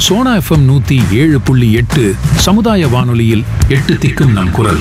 Sona FM நூத்தி ஏழு புள்ளி எட்டு சமுதாய வானொலியில் எட்டு திக்கும் நம் குரல்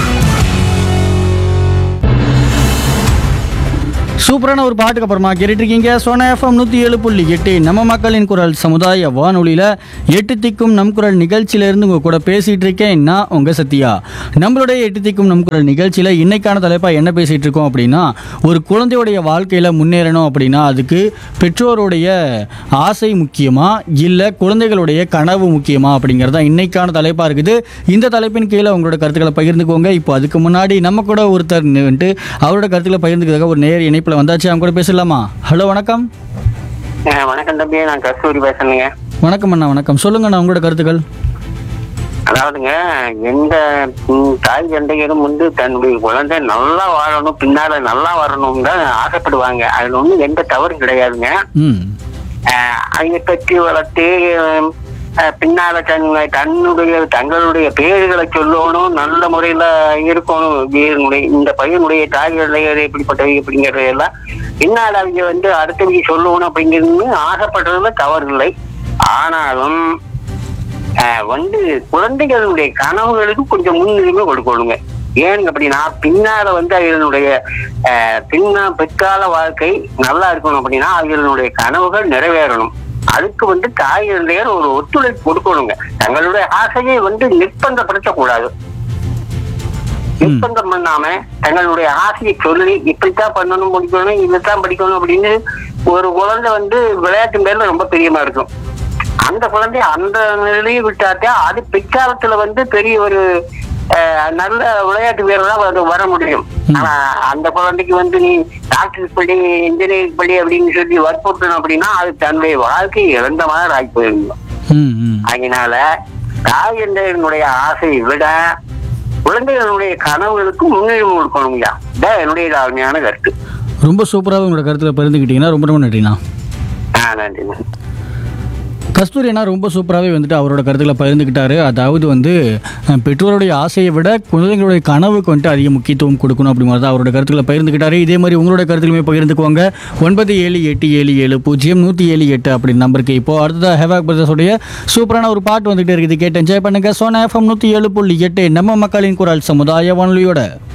சூப்பரான ஒரு பாட்டுக்கு அப்புறமா கேட்டுட்டு இருக்கீங்க சோனா எஃப்எம் நூற்றி ஏழு புள்ளி எட்டு நம்ம மக்களின் குரல் சமுதாய வானொலியில் எட்டு திக்கும் நம் குரல் நிகழ்ச்சியிலேருந்து உங்கள் கூட பேசிகிட்டு இருக்கேன் நான் உங்கள் சத்யா நம்மளுடைய எட்டு திக்கும் நம் குரல் நிகழ்ச்சியில் இன்னைக்கான தலைப்பாக என்ன பேசிகிட்டு இருக்கோம் அப்படின்னா ஒரு குழந்தையுடைய வாழ்க்கையில் முன்னேறணும் அப்படின்னா அதுக்கு பெற்றோருடைய ஆசை முக்கியமா இல்லை குழந்தைகளுடைய கனவு முக்கியமா அப்படிங்கிறது தான் இன்னைக்கான தலைப்பாக இருக்குது இந்த தலைப்பின் கீழே உங்களோட கருத்துக்களை பகிர்ந்துக்கோங்க இப்போ அதுக்கு முன்னாடி நம்ம கூட ஒருத்தர் வந்துட்டு அவரோட கருத்துக்களை பகிர்ந்துக்கிறதுக்காக ஒரு நேர் இணைப்பில் வந்தாச்சு அவங்க கூட பேசலாமா ஹலோ வணக்கம் ஆ, வணக்கம் தம்பி நான் கஸ்தூரி பேசுறேங்க வணக்கம் அண்ணா வணக்கம் சொல்லுங்கண்ணா உங்களோட கருத்துக்கள் அதாவதுங்க எந்த ம், தாய் தந்தையரும் வந்து தன்னுடைய குழந்தை நல்லா வாழணும் பின்னால நல்லா வரணும் தான் ஆசைப்படுவாங்க அதுல ஒண்ணும் எந்த தவறும் கிடையாதுங்க ம் ஆ, அவங்க பெற்று வளர்த்து ஆ, பின்னால தன் தன்னுடைய தங்களுடைய பேர்களை சொல்லணும் நல்ல முறையில இருக்கணும் இவனுடைய- இந்த பையனுடைய தாய் தந்தையர் எப்படிப்பட்டவை அப்படிங்கறது எல்லாம் பின்னால அவங்க வந்து அடுத்தவங்க சொல்லணும் அப்படிங்கிறது ஆசைப்படுறதுல தவறு இல்லை ஆனாலும் ஆஹ் வந்து குழந்தைகளுடைய கனவுகளுக்கு கொஞ்சம் முன்னுரிமை கொடுக்கணுங்க ஏனுங்க அப்படின்னா பின்னால வந்து அவர்களுடைய ஆஹ் பின்னா பிற்கால வாழ்க்கை நல்லா இருக்கணும் அப்படின்னா அவர்களுடைய கனவுகள் நிறைவேறணும் அதுக்கு வந்து தாய் தந்தையர் ஒரு ஒத்துழைப்பு கொடுக்கணுங்க தங்களுடைய ஆசையை வந்து நிர்பந்தப்படுத்தக்கூடாது நிர்பந்தம் பண்ணாம தங்களுடைய ஆசையை சொல்லி இப்படித்தான் பண்ணணும் படிக்கணும் இதுதான் படிக்கணும் அப்படின்னு ஒரு குழந்தை வந்து விளையாட்டு மேல ரொம்ப பிரியமா இருக்கும் அந்த குழந்தை அந்த நிலையை விட்டாத்தே அது பிற்காலத்துல வந்து பெரிய ஒரு அஹ், நல்ல விளையாட்டு வீரரா வர வர முடியும் ஆனா அந்த குழந்தைக்கு வந்து நீ டாக்டர் பள்ளி இன்ஜினியரிங் பள்ளி அப்படின்னு சொல்லி வற்புறுத்தணும் அப்படின்னா அது தன்னுடைய வாழ்க்கை இழந்த மாதிரி ஆகி போயிருந்தோம் ம் ம் அதனால தாய் தந்தையனுடைய ஆசையை விட குழந்தைகளுடைய கனவுகளுக்கு முன்னுரிமை கொடுக்கணுங்கய்யா இதான் என்னுடைய தாழ்மையான கருத்து ரொம்ப சூப்பராக உங்களோட கருத்தில் பகிர்ந்துக்கிட்டீங்கன்னா ரொம்ப ரொம்ப நன்றிண்ணா ஆ நன்றி கஸ்தூரி அண்ணா ரொம்ப சூப்பராகவே வந்துட்டு அவரோட கருத்துக்களை பகிர்ந்துக்கிட்டாரு அதாவது வந்து அஹ், பெற்றோருடைய ஆசையை விட குழந்தைங்களுடைய கனவுக்கு வந்துட்டு அதிக முக்கியத்துவம் கொடுக்கணும் அப்படிங்கிறது அவரோட கருத்துக்களை பகிர்ந்துக்கிட்டாரு இதே மாதிரி உங்களோட கருத்துக்களுமே பகிர்ந்துக்குவாங்க ஒன்பது ஏழு எட்டு ஏழு ஏழு பூஜ்ஜியம் நூற்றி ஏழு எட்டு அப்படின்னு நம்பருக்கு இப்போ அடுத்ததாக ஹெவாக் பிரதர்ஸோடைய சூப்பரான ஒரு பாட்டு வந்துகிட்டே இருக்குது கேட்டு என்ஜாய் பண்ணுங்க சோனா எஃப்எம் நூற்றி ஏழு புள்ளி எட்டு நம்ம மக்களின் குரல் சமுதாய வானொலியோட